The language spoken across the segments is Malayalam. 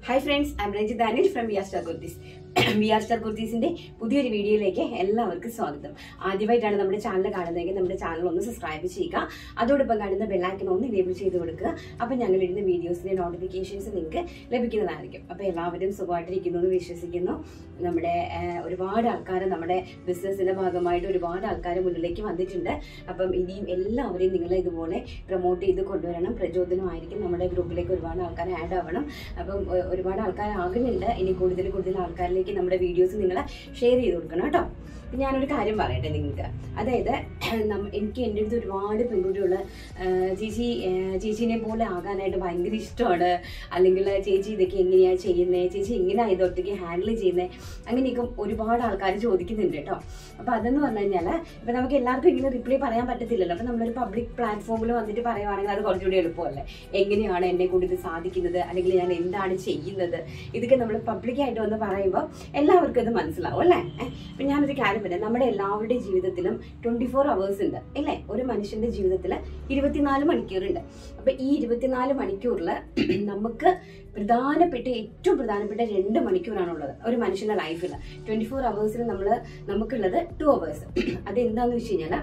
hi friends I'm Ranjith Danil from V R Star Kurtis V R Star കുർത്തീസിന്റെ പുതിയൊരു വീഡിയോയിലേക്ക് എല്ലാവർക്കും സ്വാഗതം ആദ്യമായിട്ടാണ് നമ്മുടെ ചാനൽ കാണുന്നതെങ്കിൽ നമ്മുടെ ചാനൽ ഒന്ന് സബ്സ്ക്രൈബ് ചെയ്യുക അതോടൊപ്പം കാണുന്ന ബെല്ലൈക്കൺ ഒന്ന് എനേബിൾ ചെയ്ത് കൊടുക്കുക അപ്പം ഞങ്ങൾ ഇടുന്ന വീഡിയോസിന്റെ നോട്ടിഫിക്കേഷൻസ് നിങ്ങൾക്ക് ലഭിക്കുന്നതായിരിക്കും അപ്പം എല്ലാവരും സുഖമായിട്ടിരിക്കുന്നു എന്ന് വിശ്വസിക്കുന്നു നമ്മുടെ ആ, ഒരുപാട് ആൾക്കാർ നമ്മുടെ ബിസിനസിന്റെ ഭാഗമായിട്ട് ഒരുപാട് ആൾക്കാർ മുന്നിലേക്ക് വന്നിട്ടുണ്ട് അപ്പം ഇനിയും എല്ലാവരെയും നിങ്ങൾ ഇതുപോലെ പ്രൊമോട്ട് ചെയ്ത് കൊണ്ടുവരണം പ്രചോദനമായിരിക്കും നമ്മുടെ ഗ്രൂപ്പിലേക്ക് ഒരുപാട് ആൾക്കാർ ആഡ് ആവണം അപ്പം ഒ- ഒരുപാട് ആൾക്കാർ ആകുന്നുണ്ട് ഇനി കൂടുതൽ കൂടുതൽ ആൾക്കാരിലേക്ക് നമ്മുടെ വീഡിയോസ് നിങ്ങൾ ഷെയർ ചെയ്ത് കൊടുക്കണം കേട്ടോ ഇപ്പം ഞാനൊരു കാര്യം പറയട്ടെ നിങ്ങൾക്ക് അതായത് നമ്മ- എനിക്ക് എൻ്റെ അടുത്ത് ഒരുപാട് പെൺകുട്ടികൾ ചേച്ചി ആ, ചേച്ചീനെ പോലെ ആകാനായിട്ട് ഭയങ്കര ഇഷ്ടമാണ് അല്ലെങ്കിൽ ചേച്ചി ഇതൊക്കെ എങ്ങനെയാണ് ചെയ്യുന്നത് ചേച്ചി എങ്ങനെയാണ് ഇത് ഒറ്റയ്ക്ക് ഹാൻഡിൽ ചെയ്യുന്നത് അങ്ങനെയൊക്കെ ഒരുപാട് ആൾക്കാർ ചോദിക്കുന്നുണ്ട് കേട്ടോ അപ്പോൾ അതെന്ന് പറഞ്ഞു കഴിഞ്ഞാൽ ഇപ്പം നമുക്ക് എല്ലാവർക്കും ഇങ്ങനെ റിപ്ലൈ പറയാൻ പറ്റത്തില്ലല്ലോ അപ്പം നമ്മളൊരു പബ്ലിക് പ്ലാറ്റ്ഫോമിൽ വന്നിട്ട് പറയുവാണെങ്കിൽ അത് കുറച്ചുകൂടി എളുപ്പമല്ലേ എങ്ങനെയാണ് എന്നെ കൊണ്ട് ഇത് സാധിക്കുന്നത് അല്ലെങ്കിൽ ഞാൻ എന്താണ് ചെയ്യുന്നത് ഇതൊക്കെ നമ്മൾ പബ്ലിക്കായിട്ട് വന്ന് പറയുമ്പോൾ എല്ലാവർക്കും ഇത് മനസ്സിലാവും അല്ലേ അപ്പം ഞാനൊരു കാര്യം പറയാം നമ്മുടെ എല്ലാവരുടെയും ജീവിതത്തിലും ട്വൻറ്റി ഫോർ അവേഴ്സ് ഉണ്ട് അല്ലേ ഒരു മനുഷ്യന്റെ ജീവിതത്തിൽ ഇരുപത്തിനാല് മണിക്കൂറുണ്ട് അപ്പം ഈ ഇരുപത്തിനാല് മണിക്കൂറിൽ നമുക്ക് പ്രധാനപ്പെട്ട ഏറ്റവും പ്രധാനപ്പെട്ട രണ്ട് മണിക്കൂറാണുള്ളത് ഒരു മനുഷ്യന്റെ ലൈഫിൽ ട്വൻറ്റി ഫോർ അവേഴ്സിൽ നമ്മൾ നമുക്കുള്ളത് ടു അവേഴ്സ് അതെന്താന്ന് വെച്ച് കഴിഞ്ഞാൽ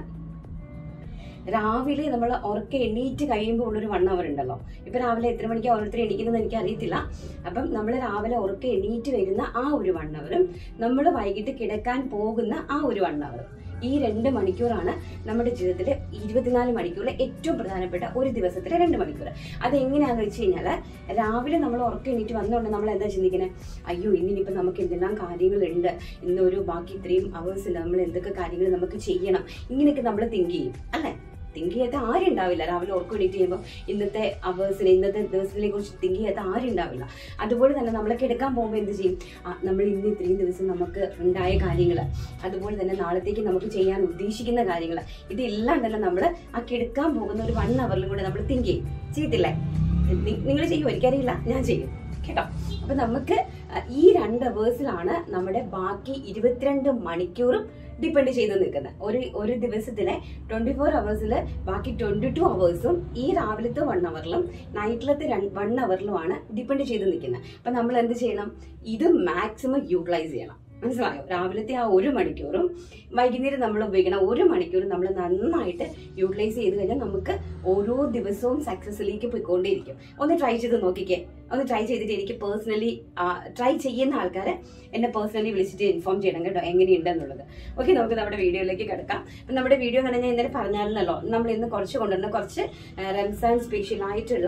രാവിലെ നമ്മൾ ഉറക്കെ എണീറ്റ് കഴിയുമ്പോൾ ഉള്ളൊരു വൺ അവർ ഉണ്ടല്ലോ ഇപ്പൊ രാവിലെ എത്ര മണിക്ക് ഓരോരുത്തർ എണീക്കുന്നത് എനിക്ക് അറിയത്തില്ല അപ്പം നമ്മൾ രാവിലെ ഉറക്കെ എണീറ്റ് വരുന്ന ആ ഒരു വൺ അവറും നമ്മൾ വൈകിട്ട് കിടക്കാൻ പോകുന്ന ആ ഒരു വൺ അവർ ഈ രണ്ട് മണിക്കൂറാണ് നമ്മുടെ ജീവിതത്തിലെ ഇരുപത്തിനാല് മണിക്കൂറിലെ ഏറ്റവും പ്രധാനപ്പെട്ട ഒരു ദിവസത്തിലെ രണ്ട് മണിക്കൂർ അത് എങ്ങനെയാന്ന് വെച്ച് കഴിഞ്ഞാൽ രാവിലെ നമ്മൾ ഉറക്കം എണീറ്റ് വന്നുകൊണ്ട് നമ്മൾ എന്താ ചിന്തിക്കുന്നത് അയ്യോ ഇന്നിനിപ്പോൾ നമുക്ക് എന്തെല്ലാം കാര്യങ്ങളുണ്ട് ഇന്നൊരു ബാക്കി ഇത്രയും അവേഴ്സ് നമ്മൾ എന്തൊക്കെ കാര്യങ്ങൾ നമുക്ക് ചെയ്യണം ഇങ്ങനെയൊക്കെ നമ്മൾ തിങ്ക് ചെയ്യും അല്ലേ തിങ്ക് ചെയ്യാത്ത ആരും ഉണ്ടാവില്ല രാവിലെ ഉറക്കം എണീറ്റ് ചെയ്യുമ്പോൾ ഇന്നത്തെ അവേഴ്സിനെ ഇന്നത്തെ ദിവസത്തിനെ കുറിച്ച് തിങ്ക് ചെയ്യാത്ത ആരും ഉണ്ടാവില്ല അതുപോലെ തന്നെ നമ്മളൊക്കെ എടുക്കാൻ പോകുമ്പോൾ എന്ത് ചെയ്യും ആ, നമ്മൾ ഇന്ന് ഇത്രയും ദിവസം നമുക്ക് ഉണ്ടായ കാര്യങ്ങൾ അതുപോലെ തന്നെ നാളത്തേക്ക് നമുക്ക് ചെയ്യാൻ ഉദ്ദേശിക്കുന്ന കാര്യങ്ങൾ ഇതെല്ലാം തന്നെ നമ്മൾ ആ കിടക്കാൻ പോകുന്ന ഒരു വൺ അവറിലും കൂടെ നമ്മൾ തിങ്ക് ചെയ്യും ചെയ്തില്ലേ നിങ്ങൾ ചെയ്യും എനിക്കറിയില്ല ഞാൻ ചെയ്യും കേട്ടോ അപ്പൊ നമുക്ക് ആ, ഈ രണ്ട് അവേഴ്സിലാണ് നമ്മുടെ ബാക്കി ഇരുപത്തിരണ്ട് മണിക്കൂറും ഡിപ്പെൻഡ് ചെയ്ത് നിൽക്കുന്നത് ഒരു ഒരു ദിവസത്തിലെ ട്വന്റി ഫോർ അവേഴ്സിൽ ബാക്കി ട്വന്റി ടു അവേഴ്സും ഈ രാവിലത്തെ വൺ അവറിലും നൈറ്റിലത്തെ വൺ അവറിലുമാണ് ഡിപ്പെൻഡ് ചെയ്ത് നിൽക്കുന്നത് അപ്പൊ നമ്മൾ എന്ത് ചെയ്യണം ഇത് മാക്സിമം യൂട്ടിലൈസ് ചെയ്യണം മനസ്സിലായോ രാവിലത്തെ ആ ഒരു മണിക്കൂറും വൈകുന്നേരം നമ്മൾ ഉപയോഗിക്കുന്ന ഒരു മണിക്കൂറും നമ്മൾ നന്നായിട്ട് യൂട്ടിലൈസ് ചെയ്ത് കഴിഞ്ഞാൽ നമുക്ക് ഓരോ ദിവസവും സക്സസിലേക്ക് പോയിക്കൊണ്ടേയിരിക്കും ഒന്ന് ട്രൈ ചെയ്ത് നോക്കിക്കേ ഒന്ന് ട്രൈ ചെയ്തിട്ട് എനിക്ക് പേഴ്സണലി ട്രൈ ചെയ്യുന്ന ആൾക്കാരെ എന്നെ പേഴ്സണലി വിളിച്ചിട്ട് ഇൻഫോം ചെയ്യണം കേട്ടോ എങ്ങനെയുണ്ടെന്നുള്ളത് ഓക്കെ നമുക്ക് നമ്മുടെ വീഡിയോയിലേക്ക് കിടക്കാം അപ്പം നമ്മുടെ വീഡിയോ എന്ന് പറഞ്ഞാൽ ഇന്നലെ പറഞ്ഞാലല്ലോ നമ്മൾ ഇന്ന് കുറച്ച് കൊണ്ടുവന്ന കുറച്ച് ആ, റംസാൻ സ്പെഷ്യൽ ആയിട്ടുള്ള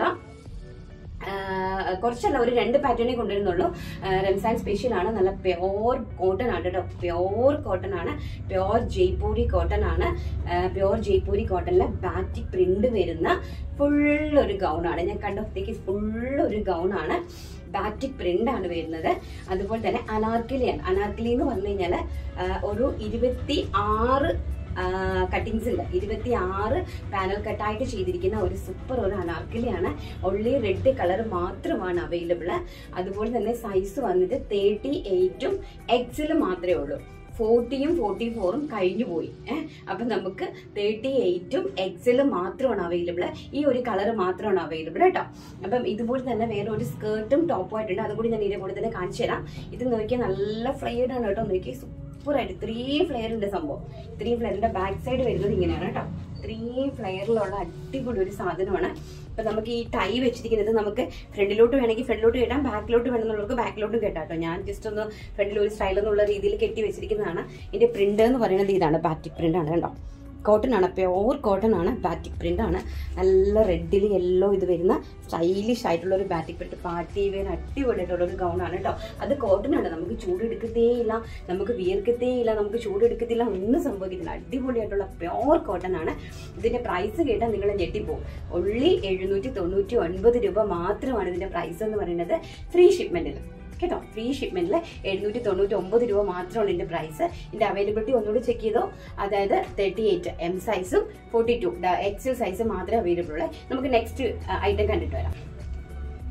ആ, കുറച്ചല്ല ഒരു രണ്ട് പാറ്റേണേ കൊണ്ടുവരുന്നുള്ളൂ ആ, റംസാൻ സ്പെഷ്യൽ ആണ് നല്ല പ്യോർ കോട്ടൺ ആണ് കേട്ടോ പ്യോർ കോട്ടൺ ആണ് പ്യോർ ജയ്പൂരി കോട്ടൺ ആണ് പ്യോർ ജയ്പൂരി കോട്ടണിലെ ബാറ്റിക് പ്രിന്റ് വരുന്ന ഫുൾ ഒരു ഗൗൺ ആണ് ഞാൻ കണ്ടപ്പോഴത്തേക്ക് ഫുൾ ഒരു ഗൗൺ ആണ് ബാറ്റിക് പ്രിന്റ് ആണ് വരുന്നത് അതുപോലെ തന്നെ അനാർക്കലിയാണ് അനാർക്കലി എന്ന് പറഞ്ഞു കഴിഞ്ഞാൽ ഒരു ഇരുപത്തി ആറ് കട്ടിങ്സ് ഉണ്ട് ഇരുപത്തി ആറ് പാനൽ കട്ടായിട്ട് ചെയ്തിരിക്കുന്ന ഒരു സൂപ്പർ ഒരു അനാർക്കലിയാണ് ഒള്ളി റെഡ് കളർ മാത്രമാണ് അവൈലബിൾ അതുപോലെ തന്നെ സൈസ് വന്നിട്ട് തേർട്ടി എയ്റ്റും എക്സിൽ മാത്രമേ ഉള്ളൂ ഫോർട്ടിയും ഫോർട്ടി ഫോറും കഴിഞ്ഞു പോയി ഏഹ് അപ്പൊ നമുക്ക് തേർട്ടി എയ്റ്റും എക്സലും മാത്രമാണ് അവൈലബിൾ ഈ ഒരു കളർ മാത്രമാണ് അവൈലബിൾ കേട്ടോ അപ്പം ഇതുപോലെ തന്നെ വേറെ ഒരു സ്കേർട്ടും ടോപ്പും ആയിട്ടുണ്ട് അതും കൂടി ഞാൻ ഇതിന്റെ കൂടെ തന്നെ കാണിച്ചു തരാം ഇത് നോക്കിയാൽ നല്ല ഫ്ലെയർഡ് ആണ് കേട്ടോ നോക്കിയാൽ സൂപ്പർ ആയിട്ട് ഇത്രയും ഫ്ലെയർ ഉണ്ട് സംഭവം ഇത്രയും ഫ്ലെയറിന്റെ ബാക്ക് സൈഡ് വരുന്നത് ഇങ്ങനെയാണ് കേട്ടോ ഇത്രയും ഫ്ലെയറിലുള്ള അടിപൊളി ഒരു സാധനമാണ് അപ്പൊ നമുക്ക് ഈ ടൈ വെച്ചിരിക്കുന്നത് നമുക്ക് ഫ്രണ്ടിലോട്ട് വേണമെങ്കിൽ ഫ്രണ്ടിലോട്ട് കെട്ടാം ബാക്കിലോട്ട് വേണമെന്നുള്ളവർക്ക് ബാക്കിലോട്ടും കെട്ടാം കേട്ടോ ഞാൻ ജസ്റ്റ് ഒന്ന് ഫ്രണ്ടിൽ ഒരു സ്റ്റൈൽ എന്നുള്ള രീതിയിൽ കെട്ടി വെച്ചിരിക്കുന്നതാണ് ഇതിന്റെ പ്രിന്റ് എന്ന് പറയുന്നത് ഇതാണ് ബാറ്റിക് പ്രിന്റ് ആണ് കേട്ടോ കോട്ടൺ ആണ് പ്യോർ കോട്ടൺ ആണ് ബാറ്റിക് പ്രിന്റ് ആണ് നല്ല റെഡിൽ യെല്ലോ ഇത് വരുന്ന സ്റ്റൈലിഷ് ആയിട്ടുള്ള ഒരു ബാറ്റിക് പ്രിന്റ് പാർട്ടി വെയർ അടിപൊളിയായിട്ടുള്ള ഒരു ഗൗൺ ആണ് കേട്ടോ അത് കോട്ടൺ ആണ് നമുക്ക് ചൂടെടുക്കത്തേ ഇല്ല നമുക്ക് വിയർക്കത്തേ ഇല്ല നമുക്ക് ചൂടെടുക്കത്തില്ല ഒന്നും സംഭവിക്കത്തില്ല അടിപൊളിയായിട്ടുള്ള പ്യോർ കോട്ടൺ ആണ് ഇതിന്റെ പ്രൈസ് കേട്ടാൽ നിങ്ങൾ ഞെട്ടിപ്പോവും ഒള്ളി എഴുന്നൂറ്റി തൊണ്ണൂറ്റി ഒൻപത് രൂപ മാത്രമാണ് ഇതിന്റെ പ്രൈസ് എന്ന് പറയുന്നത് ഫ്രീ ഷിപ്മെന്റിൽ കേട്ടോ ഫ്രീ ഷിപ്മെന്റിൽ എഴുന്നൂറ്റി തൊണ്ണൂറ്റി ഒമ്പത് രൂപ മാത്രമാണ് ഇതിന്റെ പ്രൈസ് ഇതിന്റെ അവൈലബിലിറ്റി ഒന്നുകൂടി ചെക്ക് ചെയ്തോ അതായത് തേർട്ടി എയ്റ്റ് എം സൈസും ഫോർട്ടി ടു എക്സൽ സൈസും മാത്രമേ അവൈലബിൾ ഉള്ളൂ നമുക്ക് നെക്സ്റ്റ് ഐറ്റം കണ്ടിട്ട് വരാം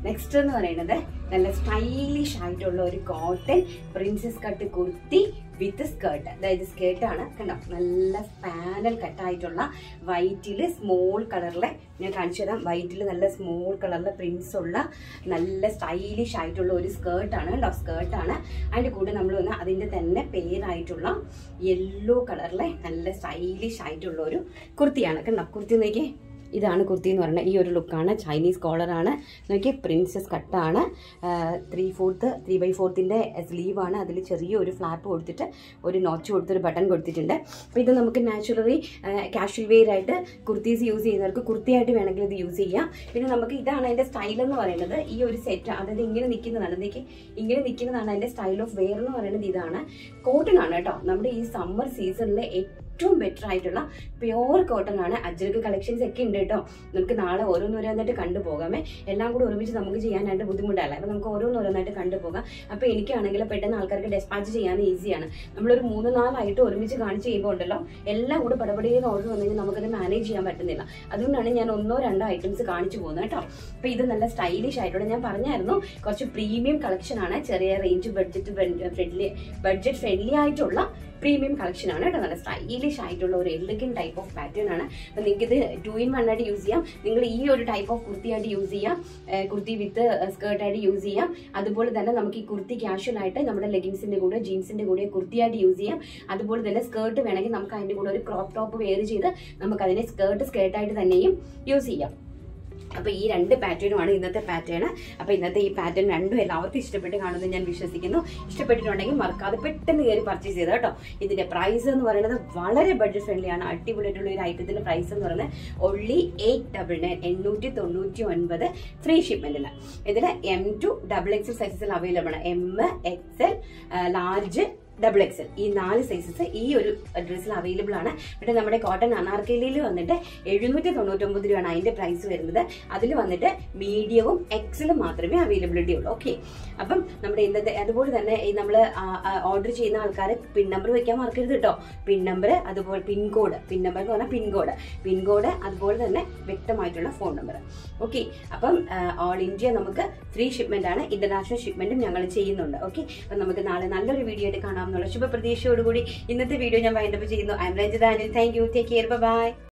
നെക്സ്റ്റ് എന്ന് പറയുന്നത് നല്ല സ്റ്റൈലിഷ് ആയിട്ടുള്ള ഒരു cotton princess cut kurti with skirt അതായത് സ്കേർട്ടാണ് കണ്ടോ നല്ല പാനൽ കട്ടായിട്ടുള്ള വൈറ്റിൽ സ്മോൾ കളറിലെ ഞാൻ കാണിച്ചു തരാം വൈറ്റിൽ നല്ല സ്മോൾ കളറിലെ പ്രിൻസ് ഉള്ള നല്ല സ്റ്റൈലിഷ് ആയിട്ടുള്ള ഒരു സ്കേർട്ടാണ് കേട്ടോ സ്കേർട്ടാണ് അതിൻ്റെ കൂടെ നമ്മൾ വന്ന് അതിൻ്റെ തന്നെ പേരായിട്ടുള്ള യെല്ലോ കളറിലെ നല്ല സ്റ്റൈലിഷ് ആയിട്ടുള്ള ഒരു കുർത്തിയാണ് കണ്ടോ കുർത്തി നോക്കിയേ ഇതാണ് കുർത്തി എന്ന് പറയുന്നത് ഈ ഒരു ലുക്കാണ് ചൈനീസ് കോളറാണ് നോക്കി പ്രിൻസസ് കട്ടാണ് ത്രീ ഫോർത്ത് ത്രീ ബൈ ഫോർത്തിൻ്റെ സ്ലീവാണ് അതിൽ ചെറിയൊരു ഫ്ലാപ്പ് കൊടുത്തിട്ട് ഒരു നോച്ച് കൊടുത്തൊരു ബട്ടൺ കൊടുത്തിട്ടുണ്ട് അപ്പോൾ ഇത് നമുക്ക് നാച്ചുറലി കാഷ്വൽ വെയർ ആയിട്ട് കുർത്തീസ് യൂസ് ചെയ്യുന്നവർക്ക് കുർത്തിയായിട്ട് വേണമെങ്കിൽ ഇത് യൂസ് ചെയ്യാം പിന്നെ നമുക്ക് ഇതാണ് അതിൻ്റെ സ്റ്റൈൽ എന്ന് പറയുന്നത് ഈ ഒരു സെറ്റ് അതായത് ഇങ്ങനെ നിൽക്കുന്നതാണ് എന്തൊക്കെ ഇങ്ങനെ നിൽക്കുന്നതാണ് അതിൻ്റെ സ്റ്റൈൽ ഓഫ് വെയർ എന്ന് പറയുന്നത് ഇതാണ് കോട്ടൺ ആണ് കേട്ടോ നമ്മുടെ ഈ സമ്മർ സീസണിലെ ഏറ്റവും ബെറ്റർ ആയിട്ടുള്ള പ്യുവർ കോട്ടൺ ആണ് അജ്രക്ക് കളക്ഷൻസ് ഒക്കെ ഉണ്ട് കേട്ടോ നമുക്ക് നാളെ ഓരോന്നോരോന്നായിട്ട് കണ്ടുപോകാമേ എല്ലാം കൂടി ഒരുമിച്ച് നമുക്ക് ചെയ്യാനായിട്ട് ബുദ്ധിമുട്ടല്ല അപ്പം നമുക്ക് ഓരോന്നോരോന്നായിട്ട് കണ്ടുപോകാം അപ്പോൾ എനിക്കാണെങ്കിൽ പെട്ടെന്ന് ആൾക്കാർക്ക് ഡെസ്പാച്ച് ചെയ്യാൻ ഈസിയാണ് നമ്മളൊരു മൂന്ന് നാലായിട്ട് ഒരുമിച്ച് കാണിച്ച് ചെയ്യുമ്പോൾ ഉണ്ടല്ലോ എല്ലാം കൂടെ പടപടിയെന്ന് ഓർഡർ വന്നെങ്കിൽ നമുക്കത് മാനേജ് ചെയ്യാൻ പറ്റുന്നില്ല അതുകൊണ്ടാണ് ഞാൻ ഒന്നോ രണ്ടോ ഐറ്റംസ് കാണിച്ചു പോകുന്നത് കേട്ടോ അപ്പോൾ ഇത് നല്ല സ്റ്റൈലിഷ് ആയിട്ടുള്ള ഞാൻ പറഞ്ഞായിരുന്നു കുറച്ച് പ്രീമിയം കളക്ഷൻ ആണ് ചെറിയ range budget friendly budget friendly ആയിട്ടുള്ള പ്രീമിയം കളക്ഷൻ ആണ് കേട്ടോ നല്ല സ്റ്റൈലിഷ് ആയിട്ടുള്ള ഒരു എലഗൻ ടൈപ്പ് ഓഫ് പാറ്റേൺ ആണ് അപ്പം നിങ്ങൾക്ക് ഇത് ടു ഇൻ വൺ ആയിട്ട് യൂസ് ചെയ്യാം നിങ്ങൾ ഈ ഒരു ടൈപ്പ് ഓഫ് കുർത്തിയായിട്ട് യൂസ് ചെയ്യാം ഏഹ് കുർത്തി വിത്ത് സ്കേർട്ടായിട്ട് യൂസ് ചെയ്യാം അതുപോലെ തന്നെ നമുക്ക് ഈ കുർത്തി കാഷ്വൽ ആയിട്ട് നമ്മുടെ ലെഗിൻസിന്റെ കൂടെ ജീൻസിന്റെ കൂടെ കുർത്തിയായിട്ട് യൂസ് ചെയ്യാം അതുപോലെ തന്നെ സ്കേർട്ട് വേണമെങ്കിൽ നമുക്ക് അതിന്റെ കൂടെ ഒരു ക്രോപ്പ് ടോപ്പ് വെയർ ചെയ്ത് നമുക്ക് അതിനെ സ്കേർട്ട് സ്കേർട്ടായിട്ട് തന്നെയും യൂസ് ചെയ്യാം അപ്പൊ ഈ രണ്ട് പാറ്റേണുമാണ് ഇന്നത്തെ പാറ്റേൺ അപ്പൊ ഇന്നത്തെ ഈ പാറ്റേൺ രണ്ടും എല്ലാവർക്കും ഇഷ്ടപ്പെട്ട് കാണുമെന്ന് ഞാൻ വിശ്വസിക്കുന്നു ഇഷ്ടപ്പെട്ടിട്ടുണ്ടെങ്കിൽ മറക്കാതെ പെട്ടെന്ന് കയറി പർച്ചേസ് ചെയ്ത് കേട്ടോ ഇതിന്റെ പ്രൈസ് എന്ന് പറയുന്നത് വളരെ ബഡ്ജറ്റ് ഫ്രണ്ട്ലി ആണ് അടിപൊളിയായിട്ടുള്ള ഒരു ഐറ്റത്തിന്റെ പ്രൈസ് എന്ന് പറയുന്നത് ഒള്ളി എയ്റ്റ് ഡബിൾ നയൻ എണ്ണൂറ്റി തൊണ്ണൂറ്റി ഒൻപത് ഫ്രീ ഷിപ്മെന്റിൽ ഇതിൽ എം ടു ഡബിൾ എക്സൽ സൈസസിൽ അവൈലബിൾ ആണ് M XL large double XL ഈ നാല് സൈസസ് ഈ ഒരു ഡ്രസ്സിൽ അവൈലബിൾ ആണ് പിന്നെ നമ്മുടെ കോട്ടൺ അനാർക്കലിയിൽ വന്നിട്ട് എഴുന്നൂറ്റി തൊണ്ണൂറ്റൊമ്പത് രൂപയാണ് അതിന്റെ പ്രൈസ് വരുന്നത് അതിൽ വന്നിട്ട് മീഡിയവും എക്സലും മാത്രമേ അവൈലബിലിറ്റി ഉള്ളൂ ഓക്കെ അപ്പം നമ്മുടെ ഇന്നത്തെ അതുപോലെ തന്നെ ഈ നമ്മൾ ഓർഡർ ചെയ്യുന്ന ആൾക്കാർ പിൻ നമ്പർ വെക്കാൻ മറക്കരുത് കേട്ടോ പിൻ നമ്പർ അതുപോലെ പിൻകോഡ് പിൻ നമ്പർ എന്ന് പറഞ്ഞാൽ പിൻകോഡ് പിൻകോഡ് അതുപോലെ തന്നെ വ്യക്തമായിട്ടുള്ള ഫോൺ നമ്പർ ഓക്കെ അപ്പം ഓൾ ഇന്ത്യ നമുക്ക് ഫ്രീ ഷിപ്മെന്റ് ആണ് ഇന്റർനാഷണൽ ഷിപ്മെന്റും ഞങ്ങൾ ചെയ്യുന്നുണ്ട് ഓക്കെ അപ്പം നമുക്ക് നാളെ നല്ലൊരു വീഡിയോ ആയിട്ട് കാണാമെന്നുള്ള ശുഭപ്രതീക്ഷയോടുകൂടി ഇന്നത്തെ വീഡിയോ ഞാൻ വൈൻഡപ്പ് ചെയ്യുന്നു I'm Ranjitha Anil thank you take care by